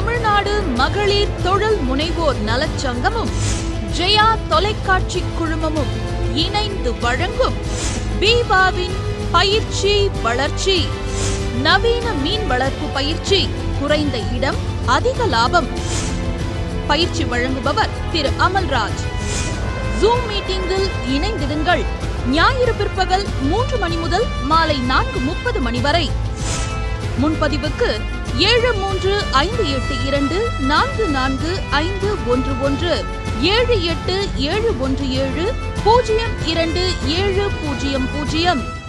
தமிழ்நாடு மகளிர் தொழில் முனைவோர் நலச்சங்கமும் ஜெயா தொலைக்காட்சி குழுமமும் இணைந்து வழங்கும் பீபாவின் பயிற்சி வளர்ச்சி நவீன மீன் வளர்ப்பு பயிற்சி குறைந்த இடம் அதிக லாபம் பயிற்சி வழங்குபவர் திரு அமல்ராஜ் ஜூம் மீட்டிங்கில் இணைந்திடுங்கள் ஞாயிறு பிற்பகல் மூன்று மணி முதல் மாலை நான்கு முப்பது மணி வரை முன்பதிவுக்கு ஏழு மூன்று ஐந்து எட்டு இரண்டு நான்கு நான்கு ஐந்து ஒன்று ஒன்று ஏழு எட்டு ஏழு ஒன்று ஏழு பூஜ்ஜியம் இரண்டு ஏழு பூஜ்ஜியம் பூஜ்ஜியம்